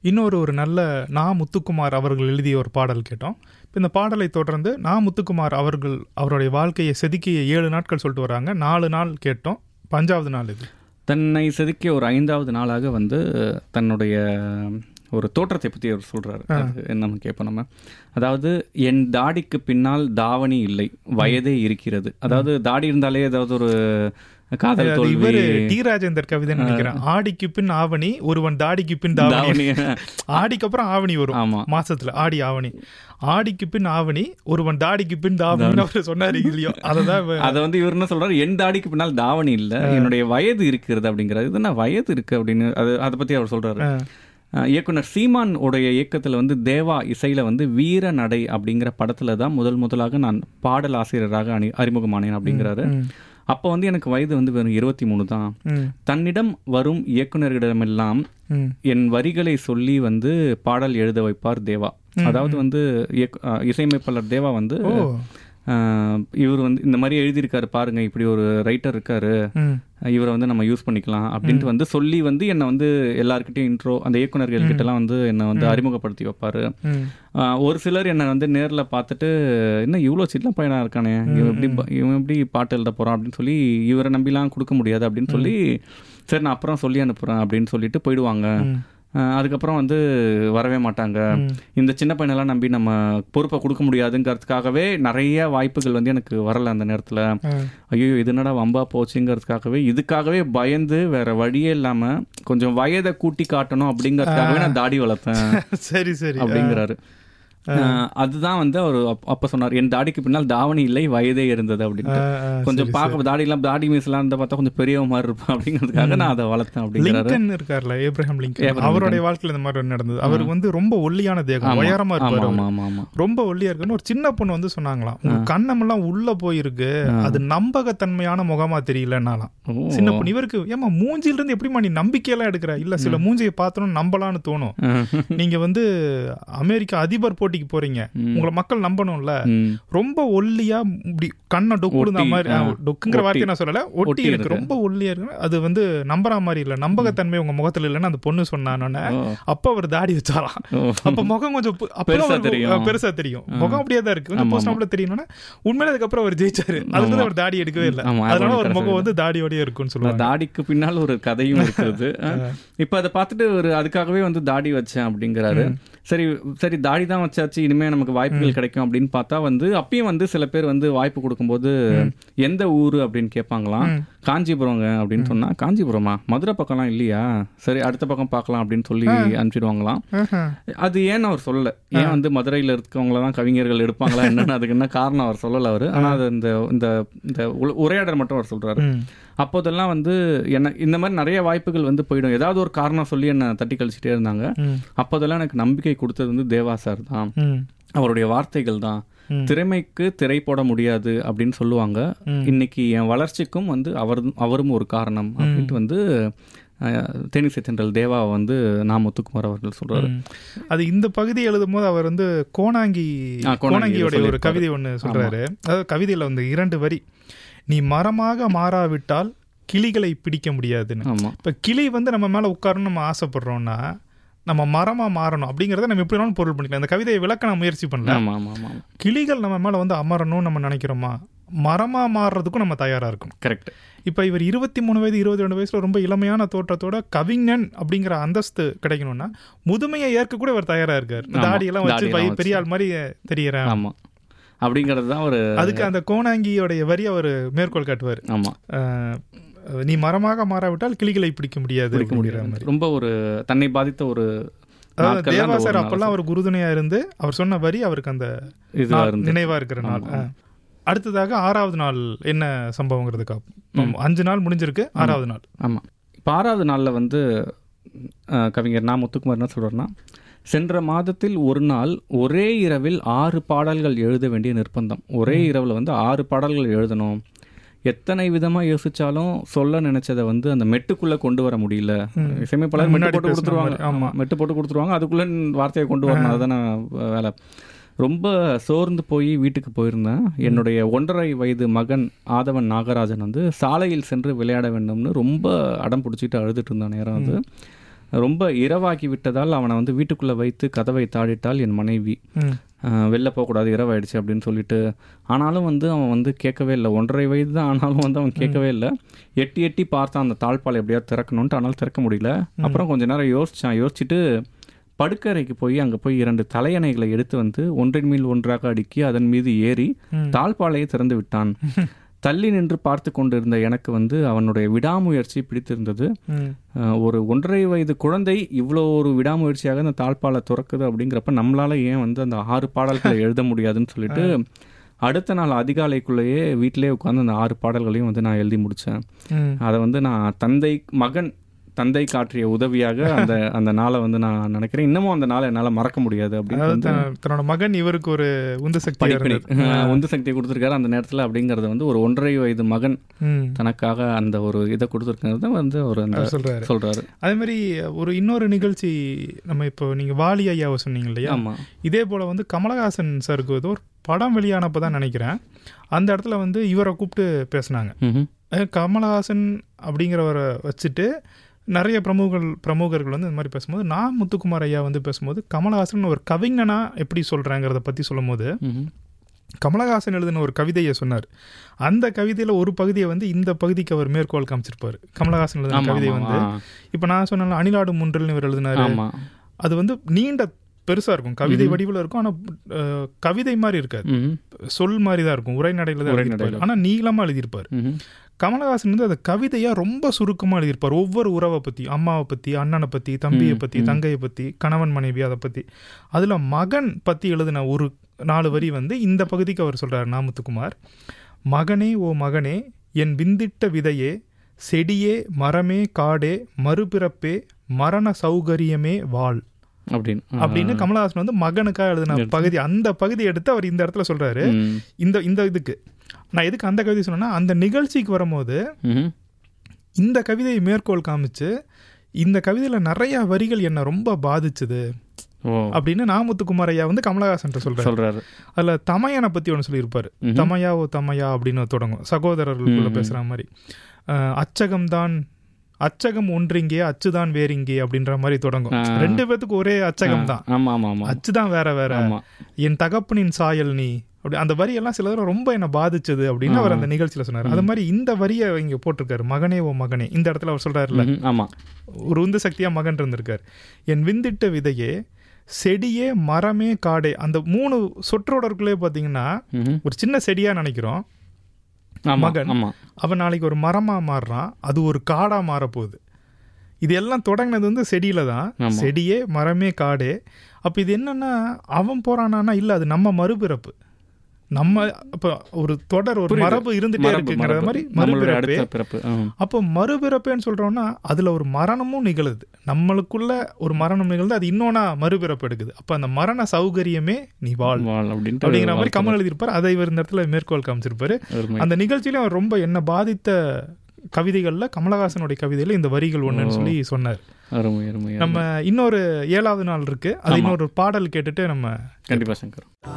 இன்னொரு ஒரு நல்ல நா முத்துக்குமார் அவர்கள் எழுதிய ஒரு பாடல் கேட்டோம் இப்போ இந்த பாடலை தொடர்ந்து நா முத்துக்குமார் அவர்கள் அவருடைய வாழ்க்கையை செதுக்கிய ஏழு நாட்கள் சொல்லிட்டு வராங்க நாலு நாள் கேட்டோம் பஞ்சாவது நாள் இது தன்னை செதுக்கிய ஒரு ஐந்தாவது நாளாக வந்து தன்னுடைய ஒரு தோற்றத்தை பற்றி அவர் சொல்றாரு அது என்ன கேட்போம் நம்ம அதாவது என் தாடிக்கு பின்னால் தாவணி இல்லை வயதே இருக்கிறது அதாவது தாடி இருந்தாலே ஏதாவது ஒரு காதல் அது தோல்வி இவரு டி ராஜேந்தர் கவிதை நினைக்கிறேன் ஆடிக்கு பின் ஆவணி ஒருவன் தாடிக்கு பின் தாவணி தாவணி ஆடிக்கு அப்புறம் ஆவணி வரும் ஆமா மாசத்துல ஆடி ஆவணி ஆடிக்கு பின் ஆவணி ஒருவன் தாடிக்கு பின் தாவணின்னு அவர் சொன்னாரு இல்லையோ அததான் இவ- அதை வந்து இவர் என்ன சொல்றாரு என் தாடிக்கு பின்னால் தாவணி இல்ல என்னுடைய வயது இருக்கிறது அப்படிங்கிறது இது என்ன வயது இருக்கு அப்படின்னு அது அதை பத்தி அவர் சொல்றாரு ஆ, அஹ் இயக்குனர் சீமான் உடைய இயக்கத்தில் வந்து தேவா இசையில் வந்து வீர நடை அப்படிங்கிற படத்தில் தான் முதல் முதலாக நான் பாடல் ஆசிரியராக அணி அறிமுகமானேன் அப்படிங்கிறாரு ம், அப்போ வந்து எனக்கு வயது வந்து வெறும் இருபத்தி மூணு தான் ம், தன்னிடம் வரும் இயக்குனர்களிடமெல்லாம் ம், என் வரிகளை சொல்லி வந்து பாடல் எழுத வைப்பார் தேவா அதாவது வந்து இயக்கு- அஹ் இசையமைப்பாளர் தேவா வந்து ஓ அஹ் இவர் வந்து இந்த மாதிரி எழுதியிருக்காரு பாருங்க இப்படி ஒரு ரைட்டர் இருக்காரு ம், இவரை வந்து நம்ம யூஸ் பண்ணிக்கலாம் அப்படின்ட்டு வந்து சொல்லி வந்து என்னை வந்து எல்லாருக்கிட்டையும் இன்ட்ரோ அந்த இயக்குனர்கள் கிட்டலாம் வந்து என்னை வந்து அறிமுகப்படுத்தி வைப்பாரு ம், ஆஹ் ஒரு சிலர் என்னை வந்து நேரில் பார்த்துட்டு என்ன இவ்வளோ சின்ன பையனா இருக்கானே இவன் எப்படி ப- இவன் எப்படி பாட்டு எழுத போறான் அப்படின்னு சொல்லி இவரை நம்பிலாம் கொடுக்க முடியாது அப்படின்னு சொல்லி சரி நான் அப்புறம் சொல்லி அனுப்புறேன் அப்படின்னு சொல்லிட்டு போயிடுவாங்க ம், ஆஹ் அதுக்கப்புறம் வந்து வரவே மாட்டாங்க ம். இந்த சின்ன பையனெல்லாம் நம்பி நம்ம பொறுப்பை கொடுக்க முடியாதுங்கிறதுக்காகவே நிறைய வாய்ப்புகள் வந்து எனக்கு வரல அந்த நேரத்தில் ஆ, ஐயோ இது என்னடா வம்பா போச்சுங்கிறதுக்காகவே இதுக்காகவே பயந்து வேற வழியே இல்லாம கொஞ்சம் வயதை கூட்டி காட்டணும் அப்படிங்கறதுக்காகவே நான் தாடி வளர்த்தேன் சரி சரி அப்படிங்கிறாரு அஹ் அதுதான் வந்து அவர் அப்ப சொன்னார் என் தாடிக்கு பின்னால் தாவணி இல்லை வயதே இருந்தது அப்படின்னு ஆ, ஆ, கொஞ்சம் பார்க்க தாடி எல்லாம் தாடி மீசெல்லாம் இருந்தா பார்த்தா கொஞ்சம் பெரியவ மாதிரி இருப்பான் அப்படிங்கிறதுக்காக நான் அதை வளர்த்தேன் அப்படிங்கிறாரு லிங்கன் இருக்கார்ல ஏப்ரஹாம் லிங்கன் ஏப்ரஹாம் அவருடைய வாழ்க்கையில இந்த மாதிரி ஒண்ணு நடந்தது அவருக்கு வந்து ரொம்ப ஒல்லியான தேகம் உயரமா ஆமா இருப்பாரு ஆமா ஆமா ஆமா ரொம்ப ஒல்லியா இருக்குன்னு ஒரு சின்ன பொண்ணு வந்து சொன்னாங்களாம் உங்க கண்ணமெல்லாம் உள்ள போயிருக்கு அது நம்பகத்தன்மையான முகமா தெரியலன்னாலாம் ஓ. சின்ன பொண்ணு இவருக்கு ஏமா மூஞ்சில இருந்து எப்படிமா நீ நம்பிக்கையெல்லாம் எடுக்கிற இல்ல சில மூஞ்சியை பார்த்தோம் நம்பலாம்னு தோணும் நீங்க வந்து அமெரிக்கா அதிபர் போட்டிக்கு போறீங்க உங்களை மக்கள் நம்பணும்ல ம். ரொம்ப ஒல்லியா இப்படி கண்ணை டொக்குடுந்த ஒட்டி, மாதிரி ஆ. ஆ, டொக்குங்கிற ஒட்டி. வார்த்தையை நான் சொல்லல ஒட்டி ஒட்டி இருக்கு இருக்கு. ரொம்ப ஒல்லியா இருக்கு அது வந்து நம்புற மாதிரி இல்ல நம்பகத்தன்மை உங்க முகத்துல இல்லைன்னு அந்த பொண்ணு சொன்னானோன்னே ஓ. அப்ப அவர் தாடி வச்சாராம் ஓ. அப்ப முகம் கொஞ்சம் பு- அப்பதான் பெருசா அவருக்கு, தெரியும். ஆ, பெருசா தெரியும் முகம் அப்படியே தான் இருக்கு கொஞ்சம் ஆமா, போஸ்ட் ஆப்ல தெரியணும்னா உண்மையில அதுக்கப்புறம் அவர் ஜெயிச்சாரு அதுல இருந்து அவர் தாடி எடுக்கவே இல்ல ஆமா, அதனால அப்புறம் ஒரு முகம் கடைசியில. வந்து தாடியோடய இருக்கும்னு சொல்லுவாங்க தாடிக்கு பின்னால் ஒரு கதையும் இருக்கிறது இப்போ அதை பார்த்துட்டு ஒரு அதுக்காகவே வந்து தாடி வச்சேன் அப்படிங்கிறாரு சரி சரி தாடி தான் வச்சாச்சு இனிமே நமக்கு வாய்ப்புகள் கிடைக்கும் அப்படின்னு பார்த்தா வந்து அப்பயும் வந்து சில பேர் வந்து வாய்ப்பு கொடுக்கும்போது எந்த ஊரு அப்படின்னு கேட்பாங்களாம் காஞ்சிபுரங்க அப்படின்னு சொன்னா காஞ்சிபுரமா மதுரை பக்கம்லாம் இல்லையா சரி அடுத்த பக்கம் பார்க்கலாம் அப்படின்னு சொல்லி அனுப்பிச்சிடுவாங்களாம் ஆஹா. அது ஏன்னு அவர் சொல்லல ஏன் வந்து மதுரையில் இருக்கவங்கள தான் கவிஞர்கள் எடுப்பாங்களா என்னன்னு அதுக்கு என்ன காரணம் அவர் சொல்லல அவர் ஆனா அது இந்த இந்த இந்த உல- உரையாடல் மட்டும் அவர் சொல்றாரு ம். அப்போதெல்லாம் வந்து என்ன இந்த மாதிரி நிறைய வாய்ப்புகள் வந்து போயிடும் ஏதாவது ஒரு காரணம் சொல்லி என்னை தட்டி கழிச்சிட்டே இருந்தாங்க ம். அப்போதெல்லாம் எனக்கு நம்பிக்கை கொடுத்தது வந்து தேவா சார் தான் ம். அவருடைய வார்த்தைகள் தான் ம். திறமைக்கு திரை போட முடியாது அப்படின்னு சொல்லுவாங்க இன்னைக்கு என் வளர்ச்சிக்கும் வந்து அவர் அவரும் ஒரு காரணம் அப்படின்ட்டு வந்து அஹ், தேனிசை தென்றல் தேவா வந்து நா முத்துக்குமார் அவர்கள் சொல்றாரு ம். அது இந்த பகுதி எழுதும் போது அவர் வந்து கோணாங்கி ஆ, கோணாங்கி கோணாங்கியோட ஒரு சொல்லியிருப்பாரு. கவிதை ஒண்ணு சொல்றாரு அதாவது கவிதையில வந்து இரண்டு வரி நீ மரமாக மாறாவிட்டால் கிளிகளை பிடிக்க முடியாதுன்னு ஆமா இப்ப கிளி வந்து நம்ம மேல உட்காரணும் நம்ம ஆசைப்படுறோம்னா நம்ம மரமா மாறணும் அப்படிங்கறத நம்ம எப்படி வேணாலும் பொருள் பண்ணிக்கலாம் இந்த கவிதையை விளக்க நான் முயற்சி பண்ணல ஆமா ஆமா ஆமா கிளிகள் நம்ம மேல வந்து அமரணும்னு நம்ம நினைக்கிறோமா மரமா மாறுறதுக்கும் நம்ம தயாரா இருக்கணும் கரெக்ட் இப்ப இவர் இருபத்தி மூணு வயது இருபத்தி ரெண்டு வயசுல ரொம்ப இளமையான தோற்றத்தோட கவிஞன் அப்படிங்கிற அந்தஸ்து கிடைக்கணும்னா முதுமையை ஏற்க கூட இவர் தயாரா இருக்காரு ஆமா. தாடியெல்லாம் வச்சு தாடியெல்லாம் பை- பெரிய ஆள் மாதிரி தெரியறேன் ஆமா அப்படிங்கிறது தான் ஒரு அதுக்கு அந்த கோணாங்கியோடைய வரி அவர் மேற்கோள் காட்டுவார் ஆமா அஹ், நீ மரமாக மாறாவிட்டால் கிளிகளை பிடிக்க முடியாது பிடிக்க அப்படிங்கிற முடியாது மாதிரி ரொம்ப ஒரு தன்னை பாதித்த ஒரு அதாவது நாட்கள்ல தேவா அந்த ஒரு சார் நாள் அப்பெல்லாம் அவர் குருதுணையா இருந்து அவர் சொன்ன வரி அவருக்கு அந்த இதுவா நாள் இருந்து நினைவா இருக்கிற நாள் அஹ். அடுத்ததாக ஆறாவது நாள் என்ன சம்பவங்கிறதுக்கா அஞ்சு நாள் முடிஞ்சிருக்கு ஆறாவது நாள் ஆமா இப்போ ஆறாவது நாளில் வந்து அஹ், கவிஞர் நான் முத்துக்குமார் என்ன சொல்றாருன்னா சென்ற மாதத்தில் ஒரு நாள் ஒரே இரவில் ஆறு பாடல்கள் எழுத வேண்டிய நிர்பந்தம் ஒரே இரவில் வந்து ஆறு பாடல்கள் எழுதணும் எத்தனை விதமா யோசிச்சாலும் சொல்ல நினைச்சதை வந்து அந்த மெட்டுக்குள்ள கொண்டு வர முடியல இசையமைப்பாளர் மெட்டு முன்னாடி போட்டு பேசுன கொடுத்துருவாங்க மாதிரி, ஆமா மெட்டு போட்டு கொடுத்துருவாங்க அதுக்குள்ள வார்த்தையை கொண்டு வரணும் அதுதானே வேலை ரொம்ப சோர்ந்து போய் வீட்டுக்கு போயிருந்தேன் என்னுடைய ஒன்றரை வயது மகன் ஆதவன் நாகராஜன் வந்து சாலையில் சென்று விளையாட வேண்டும்னு ரொம்ப அடம் பிடிச்சிட்டு அழுதுட்டு இருந்த நேரம் அது ரொம்ப இரவாக்கி விட்டதால் அவனை வந்து வீட்டுக்குள்ளே வைத்து கதவை தாழிட்டால் என் மனைவி ம் அஹ், வெளில போகக்கூடாது இரவாயிடுச்சு அப்படின்னு சொல்லிட்டு ஆனாலும் வந்து அவன் வந்து கேட்கவே இல்லை ஒன்றரை வயது தான் ஆனாலும் வந்து அவன் கேட்கவே இல்லை எட்டி எட்டி பார்த்தான் அந்த தாழ்பால் எப்படியாவது திறக்கணுன்ட்டு ஆனாலும் திறக்க முடியல அப்புறம் கொஞ்ச நேரம் யோசிச்சான் யோசிச்சுட்டு படுக்கறைக்கு போய் அங்கே போய் இரண்டு தலையணைகளை எடுத்து வந்து ஒன்றின் மேல் ஒன்றாக அடுக்கி அதன் மீது ஏறி ம். தாழ்பாலையை திறந்து விட்டான் தள்ளி நின்று பார்த்து கொண்டிருந்த எனக்கு வந்து அவனுடைய விடாமுயற்சி பிடித்திருந்தது ம் அஹ், ஒரு ஒன்றரை வயது குழந்தை இவ்வளோ ஒரு விடாமுயற்சியாக அந்த தாழ்பாலை துறக்குது அப்படிங்கிறப்ப நம்மளால ஏன் வந்து அந்த ஆறு பாடல்களை எழுத முடியாதுன்னு சொல்லிட்டு அடுத்த நாள் அதிகாலைக்குள்ளேயே வீட்டிலேயே உட்காந்து அந்த ஆறு பாடல்களையும் வந்து நான் எழுதி முடித்தேன் ம் அதை வந்து நான் தந்தை மகன் தந்தை காற்றிய உதவியாக அந்த அந்த நாளை வந்து நான் நினைக்கிறேன் இன்னமும் அந்த நாளை என்னால் மறக்க முடியாது அப்படின்னு அதாவது வந்து தன்- தன்னோட மகன் இவருக்கு ஒரு உந்து சக்தியா படிப்பினை இருந்தது அஹ், உந்து சக்தியை கொடுத்துருக்காரு அந்த நேரத்தில் அப்படிங்கிறது வந்து ஒரு ஒன்றரை வயது மகன் ம் தனக்காக அந்த ஒரு இதை கொடுத்துருக்கிறது வந்து ஒரு அந்த அவர் சொல்றாரு சொல்றாரு அதே மாதிரி ஒரு இன்னொரு நிகழ்ச்சி நம்ம இப்போ நீங்க வாலி ஐயாவை சொன்னீங்க இல்லையா ஆமா இதே போல வந்து கமலஹாசன் சாருக்கு ஏதோ ஒரு படம் வெளியானப்போ தான் நினைக்கிறேன் அந்த இடத்துல வந்து இவரை கூப்பிட்டு பேசுனாங்க ம்ஹும். அஹ் கமலஹாசன் அப்படிங்கிறவரை வச்சுட்டு நிறைய பிரமுகர்கள் பிரமுகர்கள் வந்து இந்த மாதிரி பேசும்போது நான் முத்துக்குமார் ஐயா வந்து பேசும்போது கமலஹாசன் ஒரு கவிஞனா எப்படி சொல்றாங்கிறத பத்தி சொல்லும்போது ம்ஹும். கமலஹாசன் எழுதின ஒரு கவிதையை சொன்னார் அந்த கவிதையில ஒரு பகுதியை வந்து இந்த பகுதிக்கு அவர் மேற்கோள் காமிச்சிருப்பாரு கமலஹாசன் எழுதின ஆமா, கவிதை ஆமா, வந்து ஆ. இப்போ நான் சொன்ன அணிலாடு முன்றல்னு இவர் எழுதினாரு ஆமா அது வந்து நீண்ட பெருசா இருக்கும் கவிதை வடிவில் இருக்கும் ஆனா அஹ், கவிதை மாதிரி இருக்காது ம்ஹும். சொல் மாதிரி தான் இருக்கும் உரைநடையில தான் உரைநடையில. எழுதியிருப்பாரு ஆனா நீளமா எழுதியிருப்பாரு ம்ஹும். கமலஹாசன் வந்து அதை கவிதையா ரொம்ப சுருக்கமா எழுதியிருப்பார் ஒவ்வொரு உறவை பத்தி அம்மாவை பத்தி அண்ணனை பத்தி தம்பியை ம், பத்தி ம். தங்கையை பத்தி கணவன் மனைவி அதை பத்தி அதுல மகன் பத்தி எழுதின ஒரு நாலு வரி வந்து இந்த பகுதிக்கு அவர் சொல்றாரு நாமுத்துக்குமார் மகனே ஓ மகனே என் விந்திட்ட விதையே செடியே மரமே காடே மறுபிறப்பே மரண சௌகரியமே வாழ் அப்படின்னு ஆ. அப்படின்னு கமலஹாசன் வந்து மகனுக்காக எழுதின பகுதி அந்த பகுதி எடுத்து அவர் இந்த இடத்துல சொல்றாரு ம். இந்த இந்த இதுக்கு நான் எதுக்கு அந்த கவிதை சொன்னேன்னா அந்த நிகழ்ச்சிக்கு வரும்போது ம்ஹும். இந்த கவிதையை மேற்கோள் காமிச்சு இந்த கவிதையில நிறைய வரிகள் என்ன ரொம்ப பாதிச்சுது ஓ அப்படின்னு நாமுத்துக்குமார் ஐயா வந்து கமலஹாசன் சொல்றாரு சொல்றாரு அதுல தமையனை பத்தி ஒன்று சொல்லியிருப்பாரு ம்ஹும். தமையா ஓ தமையா அப்படின்னு தொடங்கும் சகோதரர்களுக்குள்ள ம்ஹும். பேசுற மாதிரி அஹ், அச்சகம்தான் அச்சகம் ஒன்றிங்கே அச்சுதான் வேறிங்கே அப்படின்ற மாதிரி தொடங்கும் ஆ. ரெண்டு பேத்துக்கு ஒரே அச்சகம் தான் ஆமா ஆமா ஆமா அச்சுதான் வேற வேற ஆமா என் தகப்பனின் சாயல் நீ அப்படி அந்த வரி எல்லாம் சில தடவை ரொம்ப என்ன பாதிச்சது அப்படின்னு அவர் அந்த நிகழ்ச்சியில சொன்னார் அது மாதிரி இந்த வரியை இங்க போட்டிருக்காரு மகனே ஓ மகனே இந்த இடத்துல அவர் சொல்றாருல்ல ம்ஹும். ஆமா ஒரு உந்து சக்தியா மகன் இருந்திருக்கார் என் விந்திட்ட விதையே செடியே மரமே காடே அந்த மூணு சொற்றொடருக்குள்ளே பாத்தீங்கன்னா ம்ஹும். ஒரு சின்ன செடியா நினைக்கிறோம் ஆமா மகன். ஆமா அவன் நாளைக்கு ஒரு மரமா மாறுறான் அது ஒரு காடா மாறப்போகுது இது எல்லாம் தொடங்கினது வந்து செடியில தான் ஆமா. செடியே மரமே காடே அப்ப இது என்னன்னா அவன் போறானா இல்ல அது நம்ம மறுபிறப்பு நம்ம அப்ப ஒரு தொடர் ஒரு புரியுது. மரபு இருந்துட்டே மரபு, இருக்குங்கிற மரபு. மாதிரி நம்மளுடைய மறுபிறப்பே அடுத்த பிறப்பு ஆம். அப்போ மறுபிறப்பேன்னு சொல்றோம்னா அதுல ஒரு மரணமும் நிகழுது நம்மளுக்குள்ள ஒரு மரணம் நிகழ்ந்து அது இன்னொன்னா மறுபிறப்பு எடுக்குது அப்ப அந்த மரண சௌகரியமே நீ வாழ் வாழ் அப்படின்ட்டு அப்படிங்கிற மாதிரி வாழ்த்து. கமல் எழுதியிருப்பார் அதை இவர் இந்த இடத்துல மேற்கோள் காமிச்சிருப்பாரு அருமை. அந்த நிகழ்ச்சியில அவர் ரொம்ப என்ன பாதித்த கவிதைகள்ல கமலஹாசனுடைய கவிதையில இந்த வரிகள் ஒண்ணுன்னு சொல்லி சொன்னார் அருமை அருமை நம்ம இன்னொரு ஏழாவது நாள் இருக்கு அது ஆமா. இன்னொரு பாடல் கேட்டுட்டு நம்ம கண்டிப்பா சங்கர்